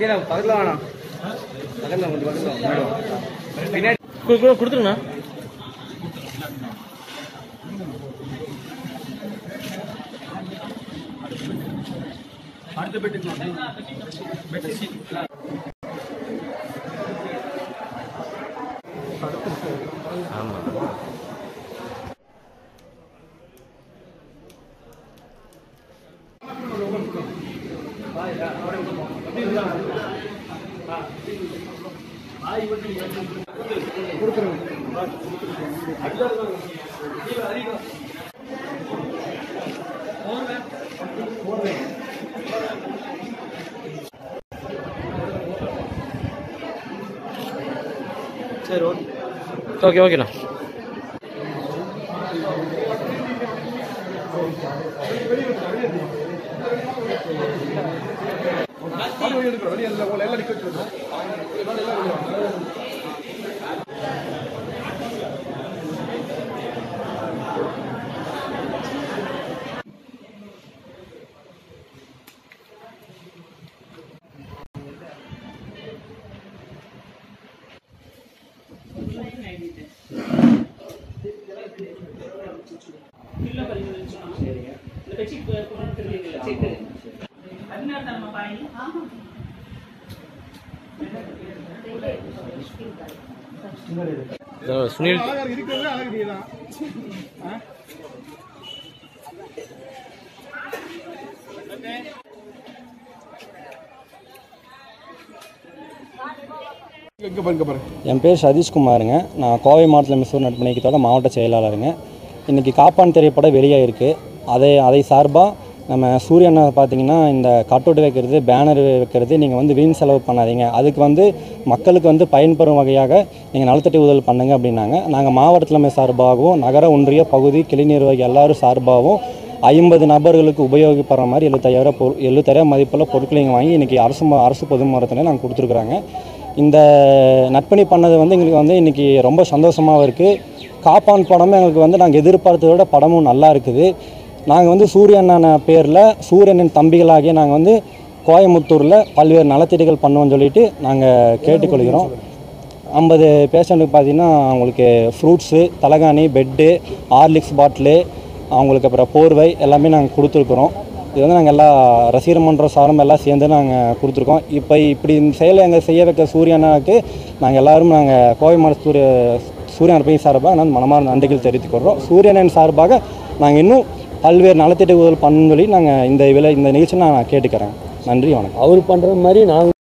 கீழே பக்கத்தில் வேணாம் பக்கத்தில் கொஞ்சம் பக்கத்தில் மேடம் பின்னாடி கொடுத்துருங்கண்ணா சரி ஓகே ஓகே ஓகேண்ணா சுனில் என் பேர் சதீஷ்குமாருங்க நான் கோவை மாவட்டத்தில் மிசூர் நட்பணிக்கத்தோட மாவட்ட செயலாளருங்க இன்றைக்கி காப்பான் திரைப்படம் வெளியாகிருக்கு அதை அதை சார்பாக நம்ம சூரியனை பார்த்தீங்கன்னா இந்த கட்டவுட் வைக்கிறது பேனர் வைக்கிறது நீங்கள் வந்து வீண் செலவு பண்ணாதீங்க அதுக்கு வந்து மக்களுக்கு வந்து பயன்பெறும் வகையாக நீங்கள் நலத்தட்டி உதவி பண்ணுங்க அப்படின்னாங்க நாங்கள் மாவட்ட தலைமை சார்பாகவும் நகர ஒன்றிய பகுதி கிளை நிர்வாகி எல்லாரும் சார்பாகவும் ஐம்பது நபர்களுக்கு உபயோகப்படுற மாதிரி எழுபத்தாயிரம் பொருள் எழுபத்தாயிரம் மதிப்புள்ள பொருட்களை இங்கே வாங்கி இன்றைக்கி அரசு ம- அரசு பொது மரத்தினர் நாங்கள் கொடுத்துருக்குறாங்க இந்த நட்பணி பண்ணது வந்து எங்களுக்கு வந்து இன்றைக்கி ரொம்ப சந்தோஷமாகவும் இருக்குது காப்பான் படமும் எங்களுக்கு வந்து நாங்கள் எதிர்பார்த்ததை விட படமும் நல்லா இருக்குது நாங்கள் வந்து சூரியன் பேரில் சூரியனின் தம்பிகளாகிய நாங்கள் வந்து கோயமுத்தூரில் பல்வேறு நலத்திட்டங்கள் பண்ணுவோம்னு சொல்லிட்டு நாங்கள் கேட்டுக்கொள்கிறோம் ஐம்பது பேஷண்ட்டுக்கு பார்த்தீங்கன்னா அவங்களுக்கு ஃப்ரூட்ஸு தலகாணி பெட்டு ஹார்லிக்ஸ் பாட்டிலு அவங்களுக்கு அப்புறம் போர்வை எல்லாமே நாங்கள் கொடுத்துருக்குறோம் இது வந்து நாங்கள் எல்லா ரசிகர் மன்றம் சாரம் எல்லாம் சேர்ந்து நாங்கள் கொடுத்துருக்கோம் இப்போ இப்படி இந்த செயலை எங்கள் செய்ய வைக்க சூரியனாக்கு நாங்கள் எல்லாரும் நாங்கள் கோவை மாவட்ட சூரிய சூரியன் அர்ப்பணி சார்பாக நான் மனமார்ந்த நன்றிகள் தெரிவித்துக் கொள்கிறோம் சூரியனின் சார்பாக நாங்கள் இன்னும் பல்வேறு நலத்திட்ட உதவி பண்ணணும்னு சொல்லி நாங்கள் இந்த விலை இந்த நிகழ்ச்சியை நான் கேட்டுக்கிறேன் நன்றி வணக்கம் அவர் பண்ணுற மாதிரி நாங்கள்